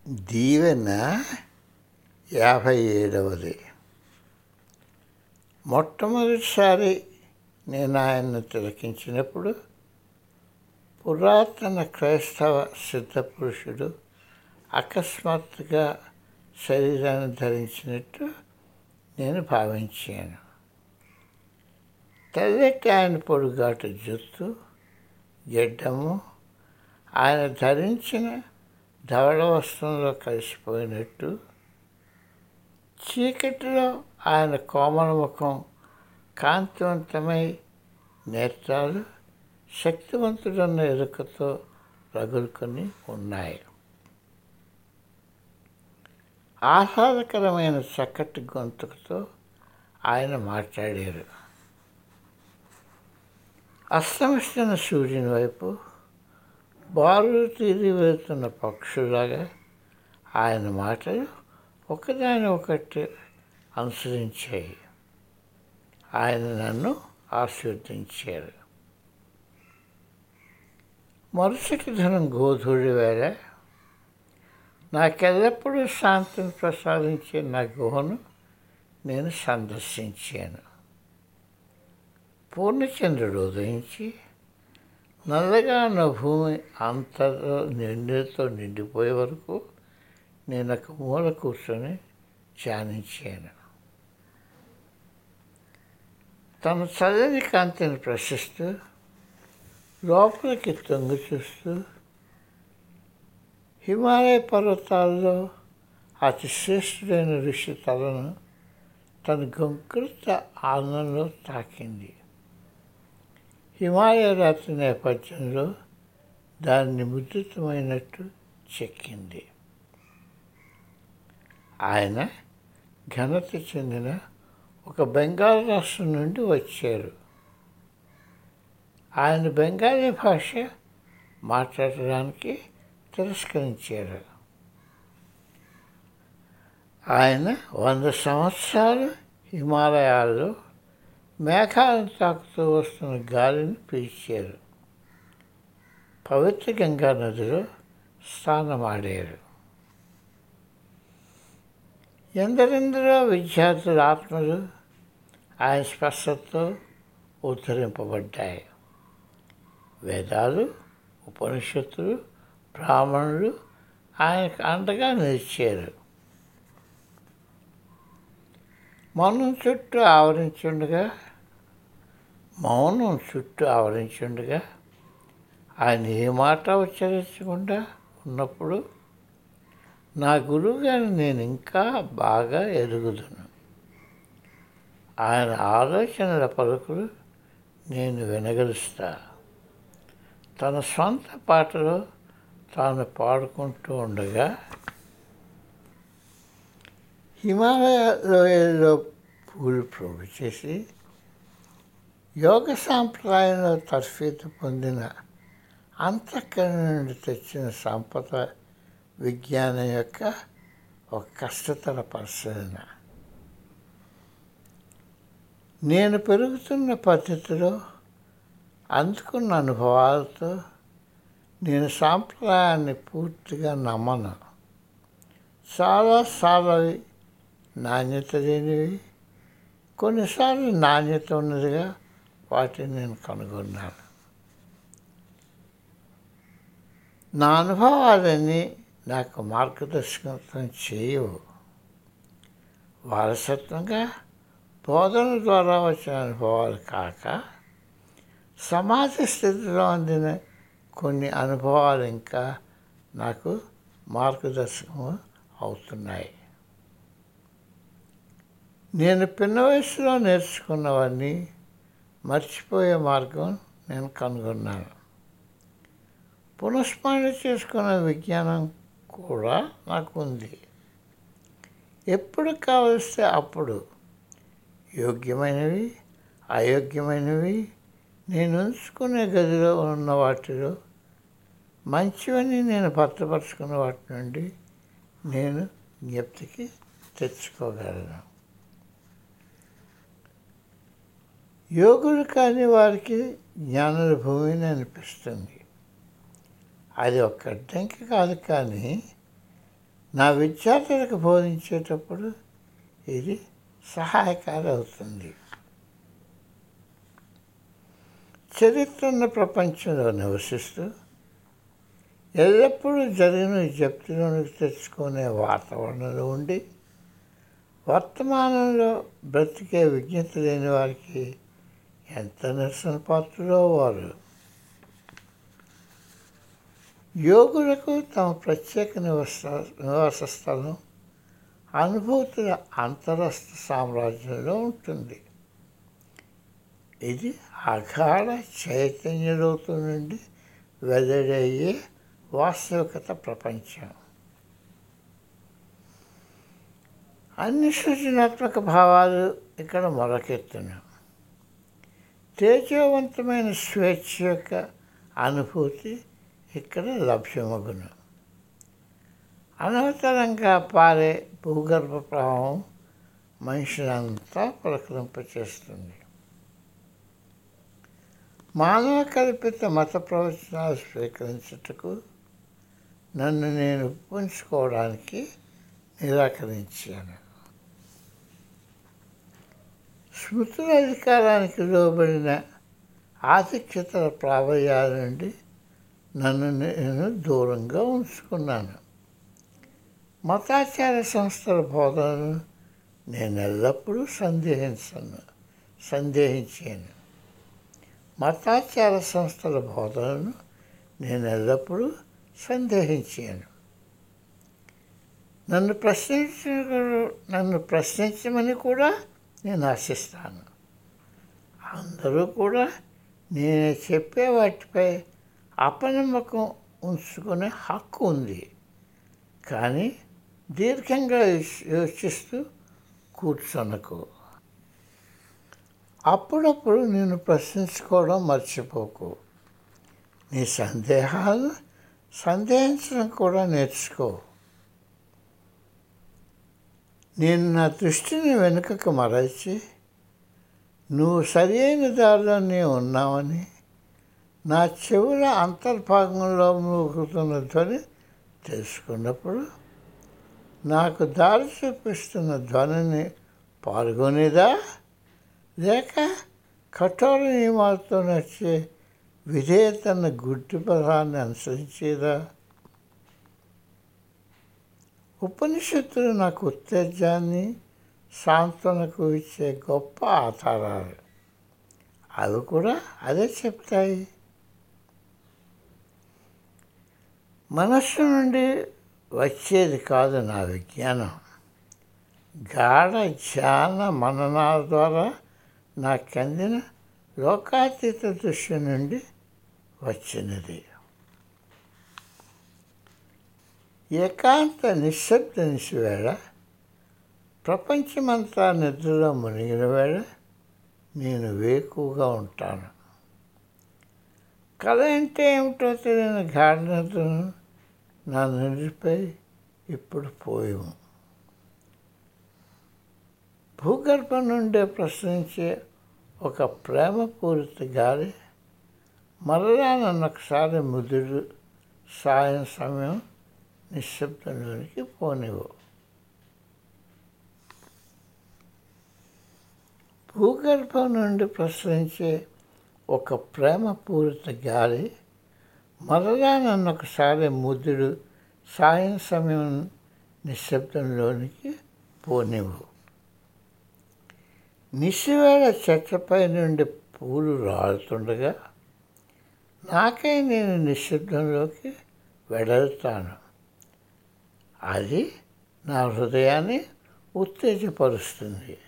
దీవెన యాభై ఏడవది మొట్టమొదటిసారి నేను ఆయన్ను తిలకించినప్పుడు పురాతన క్రైస్తవ సిద్ధపురుషుడు అకస్మాత్తుగా శరీరాన్ని ధరించినట్టు నేను భావించాను తెల్లటి ఆయన పొడుగాటు జుత్తు గెడ్డము ఆయన ధరించిన ధవళ వస్త్రంలో కలిసిపోయినట్టు చీకటిలో ఆయన కోమల ముఖం కాంతివంతమై నేత్రాలు శక్తివంతుడన్న ఎరుకతో రగులుకొని ఉన్నాయి ఆహ్లాదకరమైన చక్కటి గొంతుకుతో ఆయన మాట్లాడారు అస్తమిస్తున్న సూర్యుని వైపు బారులు తీరి వెళ్తున్న పక్షులాగా ఆయన మాటలు ఒకదాని ఒకటి అనుసరించాయి ఆయన నన్ను ఆశీర్వదించారు మరుసటి దినం గోధుడి వేళ నాకెల్లప్పుడూ శాంతిని ప్రసాదించే నా గుహను నేను సందర్శించాను పూర్ణచంద్రుడు ఉదయించి నల్లగా ఉన్న భూమి అంతలో నిండుతో నిండిపోయే వరకు నేను ఒక మూల కూర్చొని ధ్యానించాను తన చల్లని కాంతిని ప్రశిస్తూ లోపలికి తొంగి చూస్తూ హిమాలయ పర్వతాల్లో అతి శ్రేష్ఠుడైన ఋషి తలను తన గొంకృత ఆనందంలో తాకింది హిమాలయ రాత్రి నేపథ్యంలో దాన్ని ముద్రితమైనట్టు చెక్కింది ఆయన ఘనత చెందిన ఒక బెంగాల్ రాష్ట్రం నుండి వచ్చారు ఆయన బెంగాలీ భాష మాట్లాడడానికి తిరస్కరించారు ఆయన వంద సంవత్సరాలు హిమాలయాల్లో మేఘాలను తాకుతూ వస్తున్న గాలిని పీల్చారు పవిత్ర గంగా నదిలో స్నానమాడారు ఎందరెందరో విద్యార్థుల ఆత్మలు ఆయన స్పర్శతో ఉద్ధరింపబడ్డాయి వేదాలు ఉపనిషత్తులు బ్రాహ్మణులు ఆయనకు అండగా నిలిచారు మౌనం చుట్టూ ఆవరించుండగా మౌనం చుట్టూ ఆవరించుండగా ఆయన ఏ మాట ఉచ్చరించకుండా ఉన్నప్పుడు నా గురువు గారిని నేను ఇంకా బాగా ఎరుగుదును ఆయన ఆలోచనల పలుకులు నేను వినగలుస్తా తన సొంత పాటలో తాను పాడుకుంటూ ఉండగా హిమాలయ లోయల్లో పూలు ప్రోగు చేసి యోగ సాంప్రదాయంలో తర్ఫీదు పొందిన అంతఃకరణ నుండి తెచ్చిన సంపద విజ్ఞానం యొక్క ఒక కష్టతర పరిశీలన నేను పెరుగుతున్న పద్ధతిలో అందుకున్న అనుభవాలతో నేను సాంప్రదాయాన్ని పూర్తిగా నమ్మను చాలా సార్లు నాణ్యత లేనివి కొన్నిసార్లు నాణ్యత ఉన్నదిగా వాటిని నేను కనుగొన్నాను నా అనుభవాలన్నీ నాకు మార్గదర్శకత్వం చేయవు వారసత్వంగా బోధన ద్వారా వచ్చిన అనుభవాలు కాక సమాజ స్థితిలో అందిన కొన్ని అనుభవాలు ఇంకా నాకు మార్గదర్శకం అవుతున్నాయి నేను పిన్న వయసులో నేర్చుకున్నవన్నీ మర్చిపోయే మార్గం నేను కనుగొన్నాను పునఃస్మరణ చేసుకున్న విజ్ఞానం కూడా నాకు ఉంది ఎప్పుడు కావలిస్తే అప్పుడు యోగ్యమైనవి అయోగ్యమైనవి నేను ఉంచుకునే గదిలో ఉన్న వాటిలో మంచివని నేను భద్రపరుచుకున్న వాటి నుండి నేను జ్ఞప్తికి తెచ్చుకోగలను యోగులు కాని వారికి జ్ఞానుల భూమిని అనిపిస్తుంది అది ఒక అడ్డంకి కాదు కానీ నా విద్యార్థులకు బోధించేటప్పుడు ఇది సహాయకారి అవుతుంది చరిత్రన్న ప్రపంచంలో నివసిస్తూ ఎల్లప్పుడూ జరిగిన జప్తిలోనికి తెచ్చుకునే వాతావరణంలో ఉండి వర్తమానంలో బ్రతికే విజ్ఞత లేని వారికి ఎంత నిరసన పాత్రలో వారు యోగులకు తమ ప్రత్యేక నివాస నివాస స్థలం అనుభూతుల అంతరస్థ సామ్రాజ్యంలో ఉంటుంది ఇది అగాఢ చైతన్యలోతు నుండి వెల్లడయ్యే వాస్తవికత ప్రపంచం అన్ని సృజనాత్మక భావాలు ఇక్కడ మొలకెత్తును తేజవంతమైన స్వేచ్ఛ యొక్క అనుభూతి ఇక్కడ లభ్యమగును అనవతరంగా పారే భూగర్భ ప్రవాహం మనిషినంతా పులకరింపచేస్తుంది మానవ కల్పిత మత ప్రవచనాలు స్వీకరించుటకు నన్ను నేను పుంజుకోవడానికి నిరాకరించాను స్మృతుల అధికారానికి లోబడిన ఆధిక్యతల ప్రాబల్యాల నుండి నన్ను నేను దూరంగా ఉంచుకున్నాను మతాచార సంస్థల బోధనను నేను ఎల్లప్పుడూ సందేహించను సందేహించాను మతాచార సంస్థల బోధనను నేను ఎల్లప్పుడూ సందేహించాను నన్ను ప్రశ్నించ నన్ను ప్రశ్నించమని కూడా నేను ఆశిస్తాను అందరూ కూడా నేను చెప్పే వాటిపై అపనమ్మకం ఉంచుకునే హక్కు ఉంది కానీ దీర్ఘంగా యోచిస్తూ కూర్చొనకు అప్పుడప్పుడు నేను ప్రశ్నించుకోవడం మర్చిపోకు నీ సందేహాలు సందేహించడం కూడా నేర్చుకో నేను నా దృష్టిని వెనుకకు మరచి నువ్వు సరి అయిన దారిలోనే ఉన్నావని నా చెవుల అంతర్భాగంలో మూగుతున్న ధ్వని తెలుసుకున్నప్పుడు నాకు దారి చూపిస్తున్న ధ్వనిని పాల్గొనేదా లేక కఠోర నియమాలతో నచ్చే విధేయతన్న గుడ్డి పదాన్ని అనుసరించేదా ఉపనిషత్తులు నాకు ఉత్తేజాన్ని సాంత్వనకు ఇచ్చే గొప్ప ఆధారాలు అవి కూడా అదే చెప్తాయి మనస్సు నుండి వచ్చేది కాదు నా విజ్ఞానం గాఢ ధ్యాన మననాల ద్వారా నాకు అందిన లోకాతీత దృష్టి నుండి వచ్చినది ఏకాంత నిశ్శబ్ద నిశవేళ ప్రపంచమంతా నిద్రలో మునిగిన వేళ నేను వేకువగా ఉంటాను కళ అంటే ఏమిటో తెలియని గాఢ నిద్రను నా నుడిపై ఇప్పుడు పోయాము భూగర్భం నుండే ప్రశ్నించే ఒక ప్రేమపూరిత గాలి మరలా నన్ను ఒకసారి ముదురు సాయం సమయం నిశ్శబ్దంలోనికి పోనివ్వు భూగర్భం నుండి ప్రసరించే ఒక ప్రేమపూరిత గాలి మరలా నన్ను ఒకసారి ముదుడు సాయం సమయం నిశ్శబ్దంలోనికి పోనివ్వు నిశివేళ చెట్లపై నుండి పూలు రాలుతుండగా నాకై నేను నిశ్శబ్దంలోకి వెడలుతాను అది నా హృదయాన్ని ఉత్తేజపరుస్తుంది